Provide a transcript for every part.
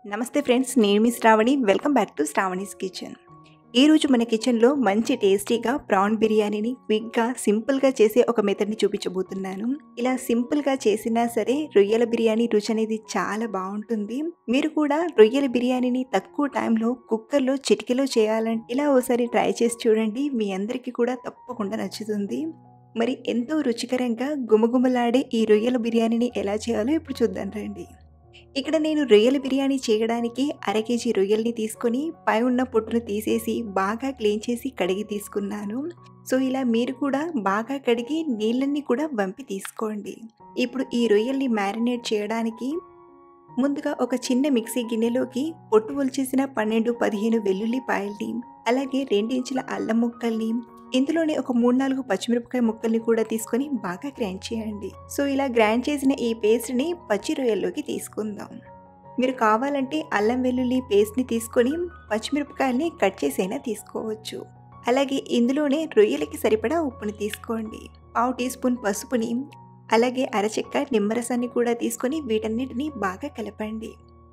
నమస్తే ఫ్రెండ్స్ నేను మీ Sravani welcome back to Sravani's kitchen ఈరోజు మన కిచెన్లో మంచి టేస్టీగా ప్రాన్ బిర్యానీని క్విక్గా సింపుల్గా చేసే ఒక మెథడ్ని చూపించబోతున్నాను ఇలా సింపుల్గా చేసినా సరే రొయ్యల బిర్యానీ రుచి అనేది చాలా బాగుంటుంది మీరు కూడా రొయ్యల బిర్యానీని తక్కువ టైంలో కుక్కర్లో చిటికెలో చేయాలంటే ఇలా ఓసారి ట్రై చేసి చూడండి మీ అందరికీ కూడా తప్పకుండా నచ్చుతుంది మరి ఎంతో రుచికరంగా గుమగుమలాడే ఈ రొయ్యల బిర్యానీని ఎలా చేయాలో ఇప్పుడు చూద్దాం రండి ఇక్కడ నేను రొయ్యల బిర్యానీ చేయడానికి అర కేజీ రొయ్యల్ని తీసుకొని పై ఉన్న పొట్టును తీసేసి బాగా క్లీన్ చేసి కడిగి తీసుకున్నాను సో ఇలా మీరు కూడా బాగా కడిగి నీళ్ళన్నీ కూడా వంపి తీసుకోండి ఇప్పుడు ఈ రొయ్యల్ని మ్యారినేట్ చేయడానికి ముందుగా ఒక చిన్న మిక్సీ గిన్నెలోకి పొట్టు ఒలిచేసిన పన్నెండు పదిహేను వెల్లుల్లిపాయల్ని అలాగే రెండు ఇంచుల అల్లం ముక్కల్ని ఇందులోనే ఒక మూడు నాలుగు పచ్చిమిరపకాయ ముక్కల్ని కూడా తీసుకొని బాగా గ్రైండ్ చేయండి సో ఇలా గ్రైండ్ చేసిన ఈ పేస్ట్ని పచ్చి రొయ్యల్లోకి తీసుకుందాం మీరు కావాలంటే అల్లం వెల్లుల్లి పేస్ట్ని తీసుకొని పచ్చిమిరపకాయల్ని కట్ చేసైనా తీసుకోవచ్చు అలాగే ఇందులోనే రొయ్యలకి సరిపడా ఉప్పుని తీసుకోండి పావు టీ స్పూన్ పసుపుని అలాగే అరచెక్క నిమ్మరసాన్ని కూడా తీసుకొని వీటన్నిటిని బాగా కలపండి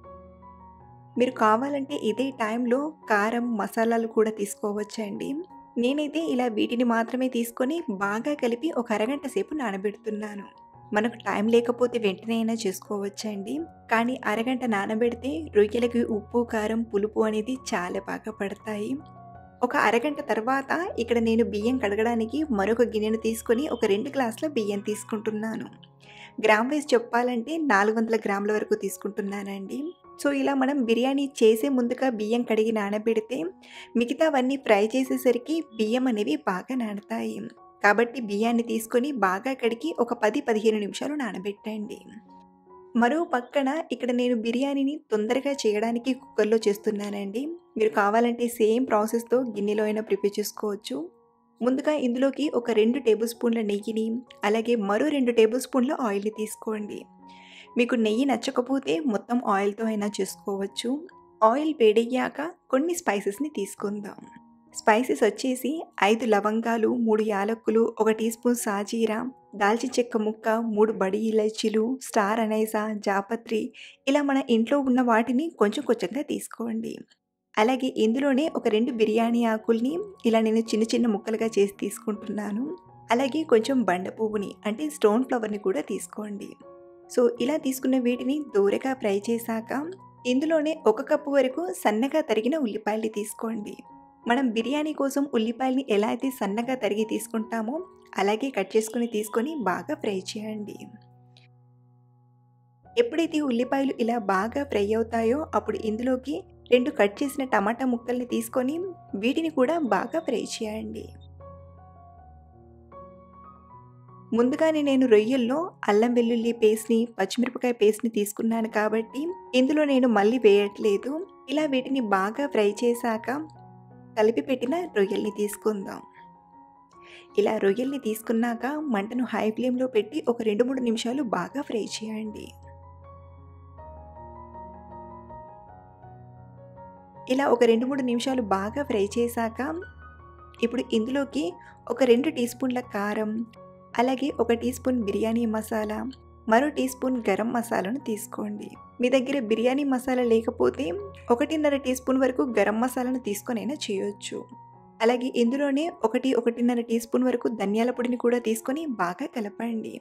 మీరు కావాలంటే ఇదే టైంలో కారం మసాలాలు కూడా తీసుకోవచ్చండి నేనైతే ఇలా వీటిని మాత్రమే తీసుకొని బాగా కలిపి ఒక అరగంట సేపు నానబెడుతున్నాను మనకు టైం లేకపోతే వెంటనే అయినా చేసుకోవచ్చండి కానీ అరగంట నానబెడితే రొయ్యలకి ఉప్పు కారం పులుపు అనేది చాలా బాగా పడతాయి ఒక అరగంట తర్వాత ఇక్కడ నేను బియ్యం కడగడానికి మరొక గిన్నెను తీసుకొని ఒక రెండు గ్లాసుల బియ్యం తీసుకుంటున్నాను గ్రామ్ వైజ్ చెప్పాలంటే నాలుగు వందల గ్రాముల వరకు తీసుకుంటున్నానండి సో ఇలా మనం బిర్యానీ చేసే ముందుగా బియ్యం కడిగి నానబెడితే మిగతావన్నీ ఫ్రై చేసేసరికి బియ్యం అనేవి బాగా నానతాయి కాబట్టి బియ్యాన్ని తీసుకొని బాగా కడిగి ఒక పది పదిహేను నిమిషాలు నానబెట్టండి మరో పక్కన ఇక్కడ నేను బిర్యానీని తొందరగా చేయడానికి కుక్కర్లో చేస్తున్నానండి మీరు కావాలంటే సేమ్ ప్రాసెస్తో గిన్నెలో అయినా ప్రిపేర్ చేసుకోవచ్చు ముందుగా ఇందులోకి ఒక రెండు టేబుల్ స్పూన్ల నెయ్యిని అలాగే మరో రెండు టేబుల్ స్పూన్ల ఆయిల్ని తీసుకోండి మీకు నెయ్యి నచ్చకపోతే మొత్తం ఆయిల్తో అయినా చేసుకోవచ్చు ఆయిల్ వేడయ్యాక కొన్ని స్పైసెస్ని తీసుకుందాం స్పైసెస్ వచ్చేసి ఐదు లవంగాలు మూడు యాలక్కులు ఒక టీ స్పూన్ సాజీరా దాల్చిన చెక్క ముక్క మూడు బడి ఇలైచీలు స్టార్ అనైసా జాపత్రి ఇలా మన ఇంట్లో ఉన్న వాటిని కొంచెం కొంచెంగా తీసుకోండి అలాగే ఇందులోనే ఒక రెండు బిర్యానీ ఆకుల్ని ఇలా నేను చిన్న చిన్న ముక్కలుగా చేసి తీసుకుంటున్నాను అలాగే కొంచెం బండ పువ్వుని అంటే స్టోన్ ఫ్లవర్ని కూడా తీసుకోండి సో ఇలా తీసుకున్న వీటిని దూరగా ఫ్రై చేశాక ఇందులోనే ఒక కప్పు వరకు సన్నగా తరిగిన ఉల్లిపాయలు తీసుకోండి మనం బిర్యానీ కోసం ఉల్లిపాయలని ఎలా అయితే సన్నగా తరిగి తీసుకుంటామో అలాగే కట్ చేసుకుని తీసుకొని బాగా ఫ్రై చేయండి ఎప్పుడైతే ఉల్లిపాయలు ఇలా బాగా ఫ్రై అవుతాయో అప్పుడు ఇందులోకి రెండు కట్ చేసిన టమాటా ముక్కల్ని తీసుకొని వీటిని కూడా బాగా ఫ్రై చేయండి ముందుగానే నేను రొయ్యల్లో అల్లం వెల్లుల్లి పేస్ట్ని పచ్చిమిరపకాయ పేస్ట్ని తీసుకున్నాను కాబట్టి ఇందులో నేను మళ్ళీ వేయట్లేదు ఇలా వీటిని బాగా ఫ్రై చేశాక కలిపి పెట్టిన రొయ్యల్ని తీసుకుందాం ఇలా రొయ్యల్ని తీసుకున్నాక మంటను హై ఫ్లేమ్లో పెట్టి ఒక రెండు మూడు నిమిషాలు బాగా ఫ్రై చేయండి ఇలా ఒక రెండు మూడు నిమిషాలు బాగా ఫ్రై చేశాక ఇప్పుడు ఇందులోకి ఒక రెండు టీ స్పూన్ల కారం అలాగే ఒక టీ స్పూన్ బిర్యానీ మసాలా మరో టీ స్పూన్ గరం మసాలాను తీసుకోండి మీ దగ్గర బిర్యానీ మసాలా లేకపోతే ఒకటిన్నర టీ స్పూన్ వరకు గరం మసాలాను తీసుకొనైనా చేయొచ్చు అలాగే ఇందులోనే ఒకటి ఒకటిన్నర టీ స్పూన్ వరకు ధనియాల పొడిని కూడా తీసుకొని బాగా కలపండి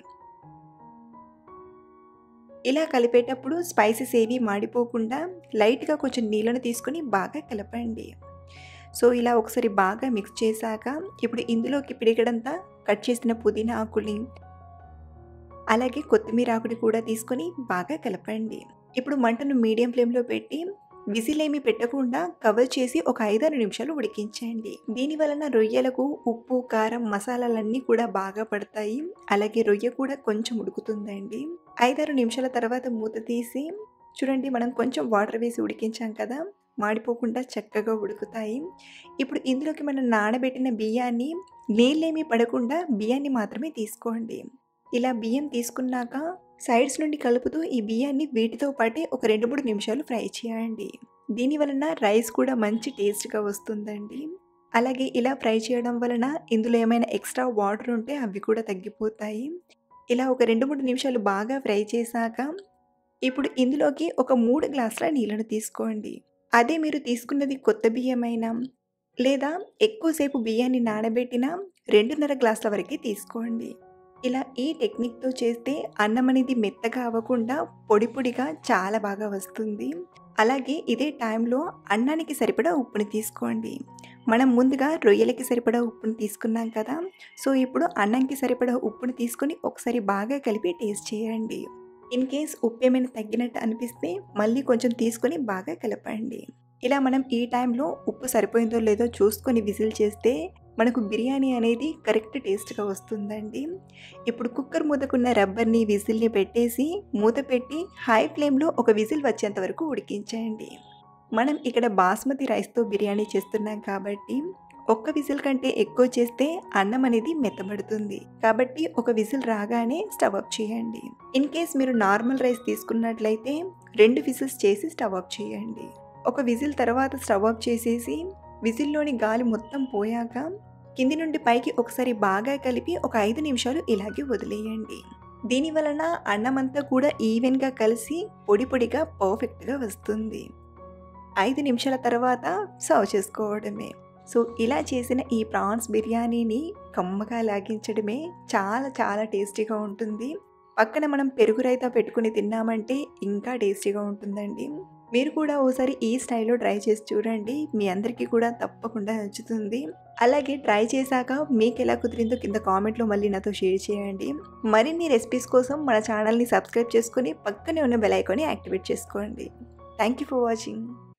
ఇలా కలిపేటప్పుడు స్పైసెస్ ఏవి మాడిపోకుండా లైట్గా కొంచెం నీళ్ళను తీసుకొని బాగా కలపండి సో ఇలా ఒకసారి బాగా మిక్స్ చేశాక ఇప్పుడు ఇందులోకి పిడిగడంతా కట్ చేసిన పుదీనా ఆకుని అలాగే కొత్తిమీర ఆకుని కూడా తీసుకొని బాగా కలపండి ఇప్పుడు మంటను మీడియం ఫ్లేమ్లో పెట్టి విజిల్ ఏమి పెట్టకుండా కవర్ చేసి ఒక ఐదారు నిమిషాలు ఉడికించండి దీని వలన రొయ్యలకు ఉప్పు కారం మసాలాలన్నీ కూడా బాగా పడతాయి అలాగే రొయ్య కూడా కొంచెం ఉడుకుతుందండి ఐదారు నిమిషాల తర్వాత మూత తీసి చూడండి మనం కొంచెం వాటర్ వేసి ఉడికించాం కదా మాడిపోకుండా చక్కగా ఉడుకుతాయి ఇప్పుడు ఇందులోకి మనం నానబెట్టిన బియ్యాన్ని నీళ్ళేమీ పడకుండా బియ్యాన్ని మాత్రమే తీసుకోండి ఇలా బియ్యం తీసుకున్నాక సైడ్స్ నుండి కలుపుతూ ఈ బియ్యాన్ని వీటితో పాటే ఒక రెండు మూడు నిమిషాలు ఫ్రై చేయండి దీని వలన రైస్ కూడా మంచి టేస్ట్గా వస్తుందండి అలాగే ఇలా ఫ్రై చేయడం వలన ఇందులో ఏమైనా ఎక్స్ట్రా వాటర్ ఉంటే అవి కూడా తగ్గిపోతాయి ఇలా ఒక రెండు మూడు నిమిషాలు బాగా ఫ్రై చేశాక ఇప్పుడు ఇందులోకి ఒక మూడు గ్లాసుల నీళ్ళను తీసుకోండి అదే మీరు తీసుకున్నది కొత్త బియ్యమైనా లేదా ఎక్కువసేపు బియ్యాన్ని నానబెట్టిన రెండున్నర గ్లాసుల వరకు తీసుకోండి ఇలా ఈ టెక్నిక్తో చేస్తే అన్నం అనేది మెత్తగా అవ్వకుండా పొడి పొడిగా చాలా బాగా వస్తుంది అలాగే ఇదే టైంలో అన్నానికి సరిపడా ఉప్పుని తీసుకోండి మనం ముందుగా రొయ్యలకి సరిపడా ఉప్పుని తీసుకున్నాం కదా సో ఇప్పుడు అన్నంకి సరిపడా ఉప్పుని తీసుకొని ఒకసారి బాగా కలిపి టేస్ట్ చేయండి ఇన్ కేస్ ఉప్పు ఏమైనా తగ్గినట్టు అనిపిస్తే మళ్ళీ కొంచెం తీసుకొని బాగా కలపండి ఇలా మనం ఈ టైంలో ఉప్పు సరిపోయిందో లేదో చూసుకొని విజిల్ చేస్తే మనకు బిర్యానీ అనేది కరెక్ట్ టేస్ట్గా వస్తుందండి ఇప్పుడు కుక్కర్ మూతకున్న రబ్బర్ని విజిల్ని పెట్టేసి మూత పెట్టి హై ఫ్లేమ్లో ఒక విజిల్ వచ్చేంత వరకు ఉడికించండి మనం ఇక్కడ బాస్మతి రైస్తో బిర్యానీ చేస్తున్నాం కాబట్టి ఒక్క విజిల్ కంటే ఎక్కువ చేస్తే అన్నం అనేది మెత్తబడుతుంది కాబట్టి ఒక విజిల్ రాగానే స్టవ్ ఆఫ్ చేయండి ఇన్ కేస్ మీరు నార్మల్ రైస్ తీసుకున్నట్లయితే రెండు విజిల్స్ చేసి స్టవ్ ఆఫ్ చేయండి ఒక విజిల్ తర్వాత స్టవ్ ఆఫ్ చేసేసి విజిల్లోని గాలి మొత్తం పోయాక కింది నుండి పైకి ఒకసారి బాగా కలిపి ఒక ఐదు నిమిషాలు ఇలాగే వదిలేయండి దీని వలన అన్నం అంతా కూడా ఈవెన్గా కలిసి పొడి పొడిగా పర్ఫెక్ట్గా వస్తుంది ఐదు నిమిషాల తర్వాత సర్వ్ చేసుకోవడమే సో ఇలా చేసిన ఈ ప్రాన్స్ బిర్యానీని కమ్మగా లాగించడమే చాలా చాలా టేస్టీగా ఉంటుంది పక్కన మనం పెరుగు రైతా పెట్టుకుని తిన్నామంటే ఇంకా టేస్టీగా ఉంటుందండి మీరు కూడా ఓసారి ఈ స్టైల్లో ట్రై చేసి చూడండి మీ అందరికీ కూడా తప్పకుండా నచ్చుతుంది అలాగే ట్రై చేశాక మీకు ఎలా కుదిరిందో కింద కామెంట్లో మళ్ళీ నాతో షేర్ చేయండి మరిన్ని రెసిపీస్ కోసం మన ఛానల్ని సబ్స్క్రైబ్ చేసుకొని పక్కనే ఉన్న బెల్ ఐకాన్ని యాక్టివేట్ చేసుకోండి థ్యాంక్ యూ ఫర్ వాచింగ్